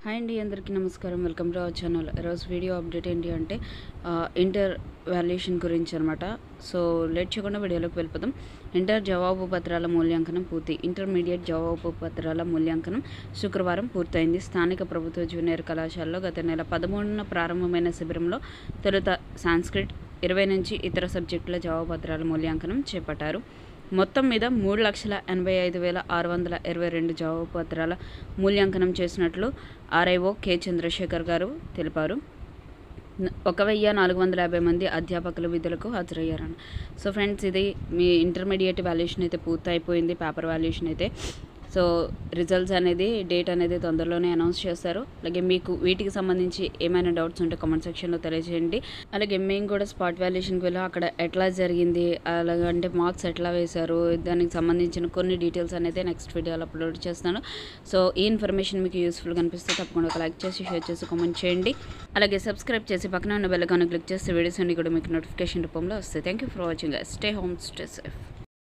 hi అండి అందరికీ నమస్కారం వెల్కమ్ టు అవర్ ఛానల్ ఈరోజు వీడియో అప్డేట్ ఏంటి అంటే ఆ, ఇంటర్ వాల్యుయేషన్ గురించి అనమాట సో లేట్ చేయకుండా వీడియోలోకి వెళ్ళిపోదాం ఇంటర్ జవాబు పత్రాల మూల్యాంకనం పూర్తి ఇంటర్మీడియట్ జవాబు పత్రాల మూల్యాంకనం శుక్రవారం పూర్తయింది స్థానిక ప్రభుత్వ జూనియర్ కళాశాలలో గత నెల పదమూడున ప్రారంభమైన శిబిరంలో తొలుత సాంస్క్రిట్ ఇరవై నుంచి ఇతర సబ్జెక్టుల జవాబు పత్రాల మూల్యాంకనం చేపట్టారు మొత్తం మీద మూడు లక్షల ఎనభై ఐదు వేల ఆరు వందల ఇరవై రెండు జవాబు పత్రాల మూల్యాంకనం చేసినట్లు ఆర్ఐఓ కె చంద్రశేఖర్ గారు తెలిపారు న- ఒక వెయ్యి నాలుగు వందల యాభై మంది అధ్యాపకులు విధులకు హాజరయ్యారని సో ఫ్రెండ్స్ ఇది మీ ఇంటర్మీడియట్ వాల్యుయేషన్ అయితే పూర్తి అయిపోయింది పేపర్ వాల్యుయేషన్ అయితే సో రిజల్ట్స్ అనేది డేట్ అనేది తొందరలోనే అనౌన్స్ చేస్తారు అలాగే మీకు వీటికి సంబంధించి ఏమైనా డౌట్స్ ఉంటే కామెంట్ సెక్షన్లో తెలియజేయండి అలాగే మేము కూడా స్పాట్ వాల్యుయేషన్కి వెళ్ళి అక్కడ ఎట్లా జరిగింది అలాగే అంటే మార్క్స్ ఎట్లా వేశారు దానికి సంబంధించిన కొన్ని డీటెయిల్స్ అనేది నెక్స్ట్ వీడియోలో అప్లోడ్ చేస్తాను సో ఈ ఇన్ఫర్మేషన్ మీకు యూస్ఫుల్గా అనిపిస్తే తప్పకుండా ఒక లైక్ చేసి షేర్ చేసి కామెంట్ చేయండి అలాగే సబ్స్క్రైబ్ చేసి పక్కన ఉన్న బెల్ ఐకాన్ క్లిక్ చేస్తే వీడియోస్ అన్ని కూడా మీకు నోటిఫికేషన్ రూపంలో వస్తాయి thank you for watching stay home stay safe